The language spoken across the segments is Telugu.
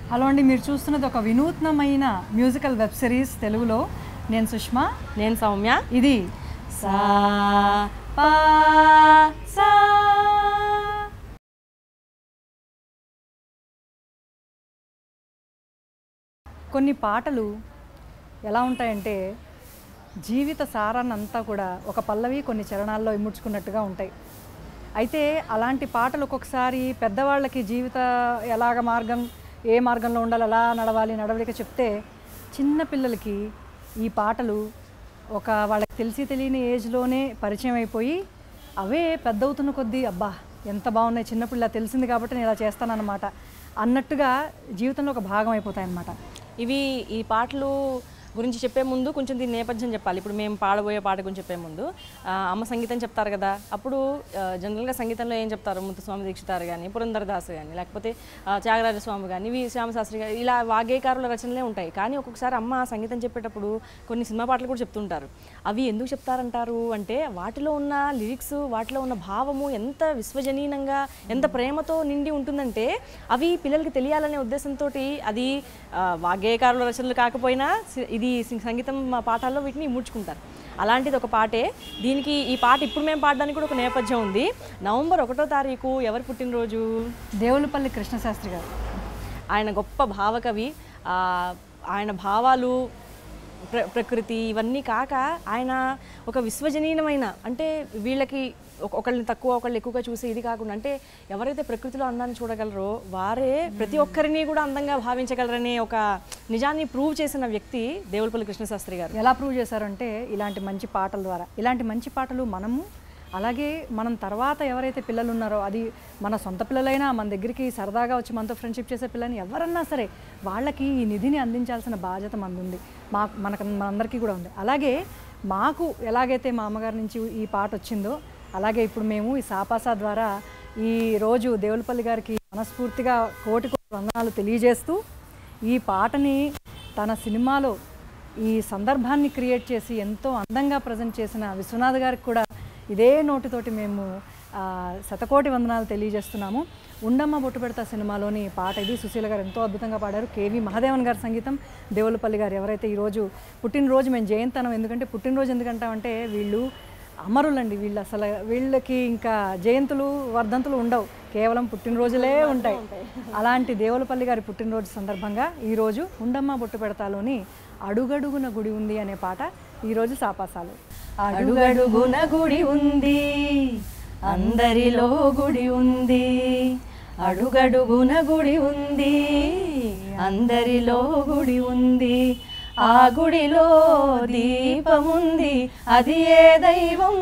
హలో అండి మీరు చూస్తున్నది ఒక వినూత్నమైన మ్యూజికల్ వెబ్ సిరీస్ తెలుగులో నేను సుష్మా నేను సౌమ్య ఇది సా పా సా కొన్ని పాటలు ఎలా ఉంటాయంటే జీవిత సారాన్ని అంతా కూడా ఒక పల్లవి కొన్ని చరణాల్లో ఇముడ్చుకున్నట్టుగా ఉంటాయి అయితే అలాంటి పాటలు ఒక్కొక్కసారి పెద్దవాళ్ళకి జీవిత ఎలాగ మార్గం ఏ మార్గంలో ఉండాలి ఎలా నడవాలి నడవలిక చెప్తే చిన్న పిల్లలకి ఈ పాటలు ఒక వాళ్ళకి తెలిసి తెలియని ఏజ్లోనే పరిచయం అయిపోయి అవే పెద్దవుతున్న కొద్దీ అబ్బా ఎంత బాగున్నాయి చిన్నప్పుడు ఇలా తెలిసింది కాబట్టి నేను ఇలా చేస్తానన్నమాట అన్నట్టుగా జీవితంలో ఒక భాగం అయిపోతాయి అన్నమాట ఇవి ఈ పాటలు గురించి చెప్పే ముందు కొంచెం దీని నేపథ్యం చెప్పాలి ఇప్పుడు మేము పాడబోయే పాట గురించి చెప్పే ముందు ఆ, అమ్మ సంగీతం చెప్తారు కదా అప్పుడు ఆ, జనరల్గా సంగీతంలో ఏం చెప్తారు ముత్తుస్వామి దీక్షితారు కానీ పురంధరదాస్ కానీ లేకపోతే ఆ, త్యాగరాజ స్వామి కానీ వి శ్యామశాస్త్రి గారు ఇలా వాగ్గేయకారుల రచనలే ఉంటాయి కానీ ఒక్కొక్కసారి అమ్మ సంగీతం చెప్పేటప్పుడు కొన్ని సినిమా పాటలు కూడా చెప్తుంటారు అవి ఎందుకు చెప్తారంటారు అంటే వాటిలో ఉన్న లిరిక్స్ వాటిలో ఉన్న భావము ఎంత విశ్వజనీనంగా ఎంత ప్రేమతో నిండి ఉంటుందంటే అవి పిల్లలకి తెలియాలనే ఉద్దేశంతో అది ఆ, వాగ్గేయకారుల రచనలు కాకపోయినా సి- ఇది సి- సంగీతం మా పాఠాల్లో వీటిని ఇముడ్చుకుంటారు అలాంటిది ఒక పాటే దీనికి ఈ పాట ఇప్పుడు మేము పాడడానికి కూడా ఒక నేపథ్యం ఉంది నవంబర్ ఒకటో తారీఖు ఎవరి పుట్టినరోజు దేవులపల్లి కృష్ణశాస్త్రి గారు ఆయన గొప్ప భావకవి ఆ, ఆయన భావాలు ప్ర ప్రకృతి ఇవన్నీ కాక ఆయన ఒక విశ్వజనీయమైన అంటే వీళ్ళకి ఒక- ఒకళ్ళని తక్కువ ఒకళ్ళు ఎక్కువగా చూసి ఇది కాకుండా అంటే ఎవరైతే ప్రకృతిలో అందాన్ని చూడగలరో వారే ప్రతి ఒక్కరిని కూడా అందంగా భావించగలరనే ఒక నిజాన్ని ప్రూవ్ చేసిన వ్యక్తి దేవులపల్లి కృష్ణశాస్త్రి గారు ఎలా ప్రూవ్ చేశారంటే ఇలాంటి మంచి పాటల ద్వారా ఇలాంటి మంచి పాటలు మనము అలాగే మనం తర్వాత ఎవరైతే పిల్లలు ఉన్నారో అది మన సొంత పిల్లలైనా మన దగ్గరికి సరదాగా వచ్చి మనతో ఫ్రెండ్షిప్ చేసే పిల్లని ఎవరన్నా సరే వాళ్ళకి ఈ నిధిని అందించాల్సిన బాధ్యత మనది ఉంది మా మనకు మనందరికీ కూడా ఉంది అలాగే మాకు ఎలాగైతే మా అమ్మగారి నుంచి ఈ పాట వచ్చిందో అలాగే ఇప్పుడు మేము ఈ సాపాసా ద్వారా ఈ రోజు దేవులపల్లి గారికి మనస్ఫూర్తిగా కోటి కోటి వందనాలు తెలియజేస్తూ ఈ పాటని తన సినిమాలో ఈ సందర్భాన్ని క్రియేట్ చేసి ఎంతో అందంగా ప్రజెంట్ చేసిన విశ్వనాథ్ గారికి కూడా ఇదే నోటితోటి మేము ఆ, శతకోటి వందనాలు తెలియజేస్తున్నాము ఉండమ్మ బొట్టు పెడతా సినిమాలోని పాట ఇది సుశీల గారు ఎంతో అద్భుతంగా పాడారు కేవి మహాదేవన్ గారి సంగీతం దేవులపల్లి గారు ఎవరైతే ఈరోజు పుట్టినరోజు మేము జయంతనం ఎందుకంటే పుట్టినరోజు ఎందుకంటామంటే వీళ్ళు అమరులండి వీళ్ళు అసలు వీళ్ళకి ఇంకా జయంతులు వర్ధంతులు ఉండవు కేవలం పుట్టినరోజులే ఉంటాయి అలాంటి దేవులపల్లి గారి పుట్టినరోజు సందర్భంగా ఈరోజు ఉండమ్మ బొట్టు పెడతాలోని అడుగడుగున గుడి ఉంది అనే పాట ఈరోజు సాపాసాలు అడుగడుగున గుడి ఉంది అందరిలో గుడి ఉంది అడుగడుగున గుడి ఉంది అందరిలో గుడి ఉంది ఆ గుడిలో దీపముంది అది ఏ దైవం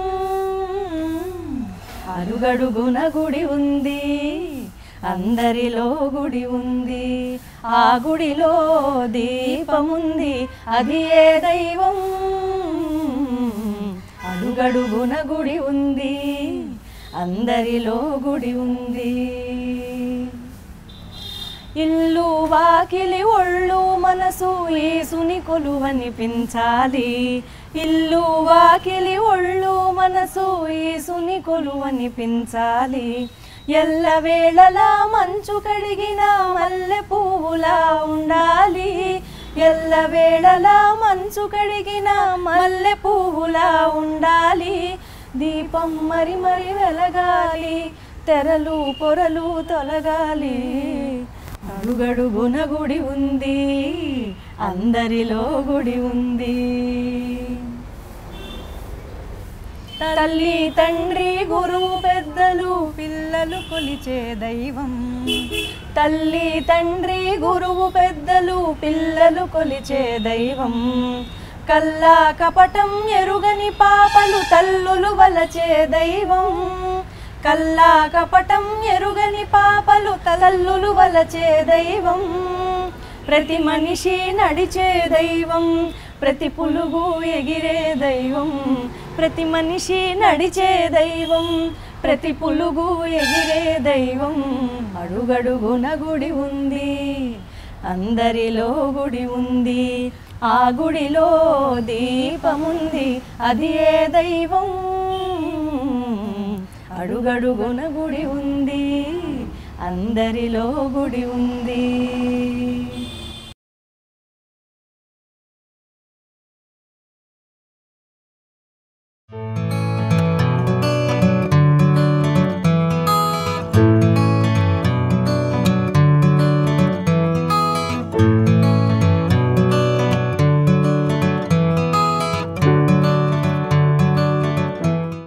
అడుగడుగున గుడి ఉంది అందరిలో గుడి ఉంది ఆ గుడిలో దీపముంది అది ఏ దైవం అడుగడుగున గుడి ఉంది అందరిలో గుడి ఉంది ఇల్లు వాకిలి ఒళ్ళు మనసు ఏసుని కొలువనిపించాలి ఇల్లు వాకిలి ఒళ్ళు మనసు ఏసుని కొలువనిపించాలి ఎల్లవేళలా మంచు కడిగిన మల్లె పువ్వులా ఉండాలి ఎల్లవేళలా మంచు కడిగిన మల్లె పువ్వులా ఉండాలి దీపం మరి మరి వెలగాలి తెరలు పొరలు తొలగాలి అడుగడుగున గుడి ఉంది అందరిలో గుడి ఉంది తల్లి తండ్రి గురువు పెద్దలు పిల్లలు కొలిచే దైవం తల్లి తండ్రి గురువు పెద్దలు పిల్లలు కొలిచే దైవం కల్లా కపటం ఎరుగని పాపలు తల్లులు వలచే దైవం కల్లా కపటం ఎరుగని పాపలు తల్లులు వలచే దైవం ప్రతి మనిషి నడిచే దైవం ప్రతి పులుగు ఎగిరే దైవం ప్రతి మనిషి నడిచే దైవం ప్రతి పులుగు ఎగిరే దైవం అడుగడుగున గుడి ఉంది అందరిలో గుడి ఉంది ఆ గుడిలో దీపముంది అది ఏ దైవం అడుగడుగున గుడి ఉంది అందరిలో గుడి ఉంది thank you